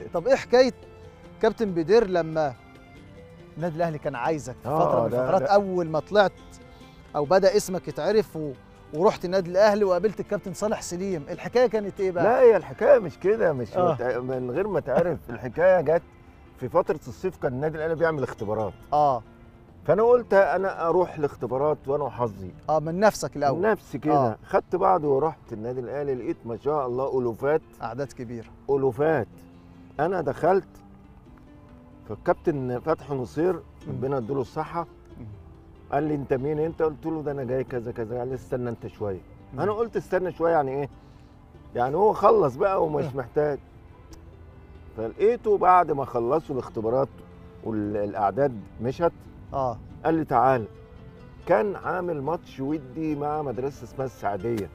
طب ايه حكايه كابتن بدير لما النادي الاهلي كان عايزك في آه، فتره من ده- الفترات ده- اول ما طلعت او بدا اسمك يتعرف و... ورحت النادي الاهلي وقابلت الكابتن صالح سليم الحكايه كانت ايه بقى لا هي الحكايه مش كده مش آه. متع... من غير ما تعرف الحكايه جت في فتره الصيف كان النادي الاهلي بيعمل اختبارات اه فانا قلت انا اروح الاختبارات وانا وحظي اه من نفسك من الاول نفسي كده آه. آه. خدت بعض ورحت النادي الاهلي لقيت ما شاء الله الوفات اعداد كبيره الوفات انا دخلت فالكابتن فتحي نصير ربنا يديله الصحه قال لي انت مين انت قلت له ده انا جاي كذا كذا قال لي استنى انت شويه مم. انا قلت استنى شويه يعني ايه يعني هو خلص بقى ومش آه. محتاج فلقيته بعد ما خلصوا الاختبارات والاعداد مشت اه قال لي تعال كان عامل ماتش ودي مع مدرسه اسمها السعديه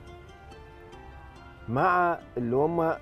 مع اللي هم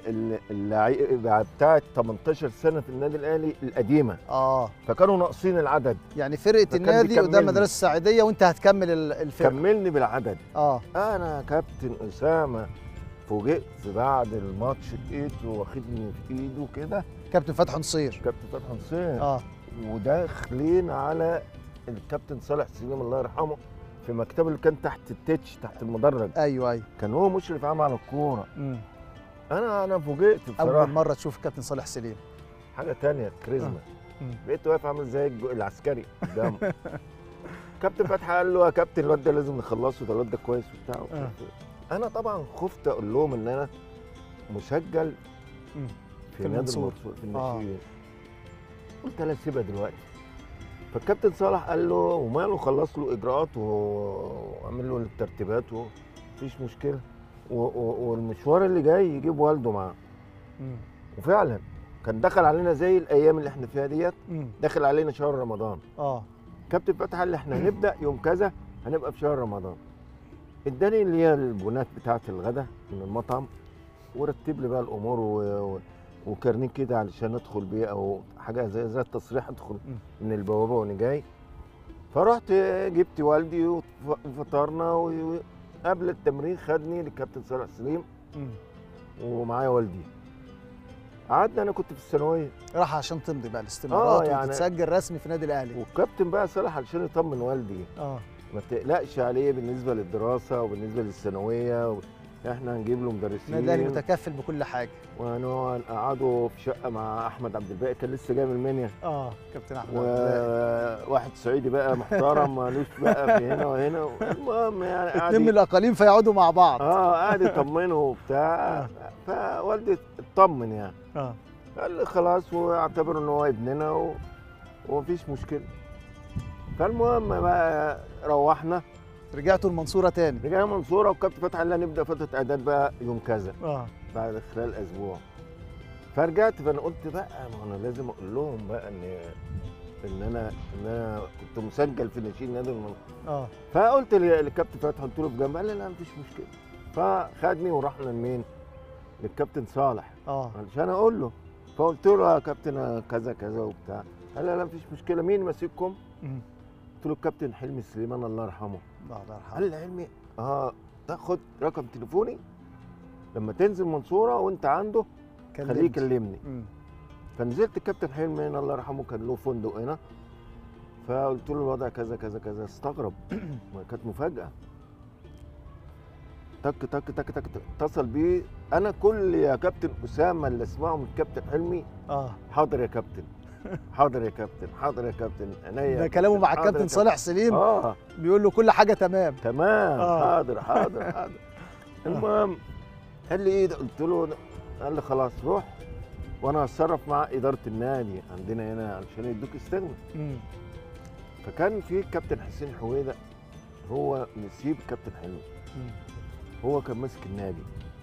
اللعيبه بتاعت 18 سنه في النادي الاهلي القديمه اه فكانوا ناقصين العدد يعني فرقه فكان النادي قدام بيكملني. مدرسه السعيديه وانت هتكمل ال- الفرقه كملني بالعدد اه انا كابتن اسامه فوجئت بعد الماتش لقيته واخدني في ايده كده كابتن فتحي نصير كابتن فتحي حسين اه وداخلين على الكابتن صالح سليم الله يرحمه في مكتبه اللي كان تحت التتش تحت المدرج ايوه ايوه كان هو مشرف عام على الكوره مم. انا انا فوجئت اول بصراحه مره تشوف كابتن صالح سليم حاجه تانية كاريزما مم. بقيت واقف عامل زي الجو- العسكري قدامه كابتن فتحي قال له يا كابتن الواد ده لازم نخلصه ده الواد ده كويس وبتاع ومش عارف إيه. انا طبعا خفت اقول لهم ان انا مسجل مم. في, في نادي المنصورة. المنصورة في آه. الناشئين قلت انا سيبها دلوقتي فالكابتن صالح قال له وماله خلص له اجراءات وعمل له الترتيبات ومفيش مشكله و- و- والمشوار اللي جاي يجيب والده معاه مم. وفعلا كان دخل علينا زي الايام اللي احنا فيها ديت مم. داخل علينا شهر رمضان اه كابتن فتحي قال لي احنا هنبدا يوم كذا هنبقى في شهر رمضان اداني اللي هي البونات بتاعه الغداء من المطعم ورتب لي بقى الامور و... و... وكارنيه كده علشان ادخل بيه او حاجه زي زي التصريح ادخل مم. من البوابه وانا جاي فرحت جبت والدي وف- وفطرنا و- وقبل التمرين خدني للكابتن صالح سليم مم. ومعايا والدي قعدنا انا كنت في الثانويه راح عشان تمضي بقى الاستمارات آه، يعني- وتتسجل رسمي في النادي الاهلي والكابتن بقى صالح علشان يطمن والدي اه ما تقلقش عليه بالنسبه للدراسه وبالنسبه للثانويه و... احنا هنجيب له النادي الاهلي مدرسين متكفل بكل حاجه وهنقعد نقعدوا في شقه مع احمد عبد الباقي كان لسه جاي من المنيا اه كابتن احمد عبد الباقي. وواحد صعيدي بقى محترم مالوش بقى في هنا وهنا المهم يعني قعد اتنين من الاقاليم فيقعدوا مع بعض اه قعد يطمنه وبتاع فوالدي اطمن يعني اه قال لي خلاص واعتبر ان هو ابننا و... ومفيش مشكله فالمهم بقى روحنا رجعتوا المنصوره تاني رجعنا منصوره وكابتن فتحي قال لي هنبدا فتره اعداد بقى يوم كذا اه بعد خلال اسبوع فرجعت فانا قلت بقى ما انا لازم اقول لهم بقى ان ان انا ان انا كنت مسجل في ناشئين نادي المنصوره اه فقلت ل- للكابتن فتحي قلت له في جنب قال لي لا مفيش مشكله فخدني ورحنا لمين؟ للكابتن صالح اه علشان اقول له فقلت له يا كابتن أنا كذا كذا وبتاع قال لي لا مفيش مشكله مين ماسككم؟ مم. قلت له الكابتن حلمي سليمان الله يرحمه الله يرحمه قال لي حلمي اه تاخد رقم تليفوني لما تنزل منصوره وانت عنده خليه كلمني. يكلمني مم. فنزلت الكابتن حلمي هنا الله يرحمه كان له فندق هنا فقلت له الوضع كذا كذا كذا استغرب ما كانت مفاجاه تك تك تك تك تك. اتصل بيه انا كل يا كابتن اسامه اللي اسمعه من الكابتن حلمي اه حاضر يا كابتن حاضر يا كابتن حاضر يا كابتن عينيا يا ده كابتن، كلامه مع حاضر يا الكابتن كابتن. صالح سليم اه بيقول له كل حاجه تمام تمام آه. حاضر حاضر حاضر المهم قال لي ايه ده قلت له ده. قال لي خلاص روح وانا هتصرف مع اداره النادي عندنا هنا علشان يدوك استغنى مم. فكان في كابتن حسين حويده هو نسيب كابتن حلمي مم. هو كان ماسك النادي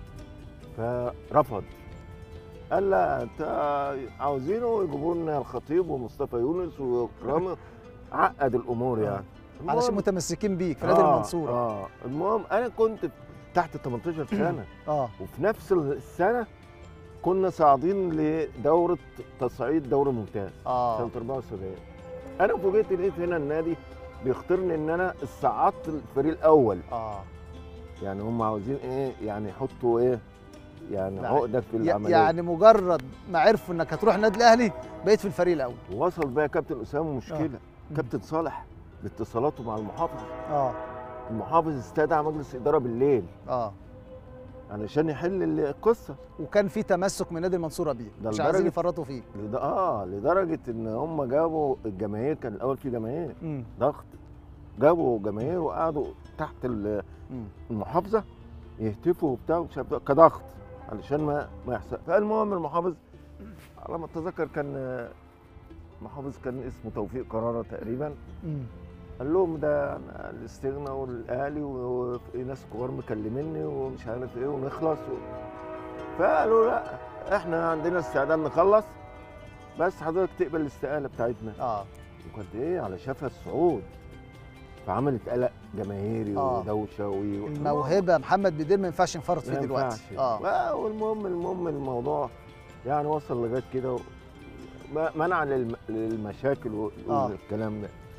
فرفض قال لا انت عاوزينه يجيبوا لنا الخطيب ومصطفى يونس وكرامه عقد الامور آه. يعني علشان المهم- متمسكين بيك في نادي آه، المنصوره اه المهم انا كنت تحت 18 سنه اه وفي نفس السنه كنا صاعدين لدوره تصعيد دوري ممتاز اه سنه 74 انا فوجئت لقيت هنا النادي بيختارني ان انا صعدت الفريق الاول اه يعني هم عاوزين ايه يعني يحطوا ايه يعني لا. عقده في ي- العمليه يعني مجرد ما عرفوا انك هتروح النادي الاهلي بقيت في الفريق الاول وصل بقى كابتن اسامه مشكله مم. كابتن صالح باتصالاته مع المحافظ اه المحافظ استدعى مجلس اداره بالليل اه علشان يحل القصه وكان في تمسك من نادي المنصوره بيه ده مش عايزين لدرجة- يفرطوا فيه لد... اه لدرجه ان هم جابوا الجماهير كان الاول في جماهير امم ضغط جابوا جماهير وقعدوا تحت ال- امم المحافظه يهتفوا وبتاع ومش عارف إيه، كضغط علشان ما ما يحصل فالمهم المحافظ على ما اتذكر كان آه، محافظ كان اسمه توفيق قراره تقريبا امم قال لهم ده أنا الاستغنى والاهلي وفي ناس كبار مكلميني ومش عارف ايه ونخلص و... فقالوا لا احنا عندنا استعداد نخلص بس حضرتك تقبل الاستقاله بتاعتنا اه وكانت ايه على شفا الصعود فعملت قلق جماهيري آه. ودوشه و الموهبه محمد بدير ما ينفعش ينفرط فيه ما دلوقتي ينفعش. اه آه، والمهم المهم الموضوع يعني وصل لغايه كده و- ما- منع للم... للمشاكل و- آه. والكلام ده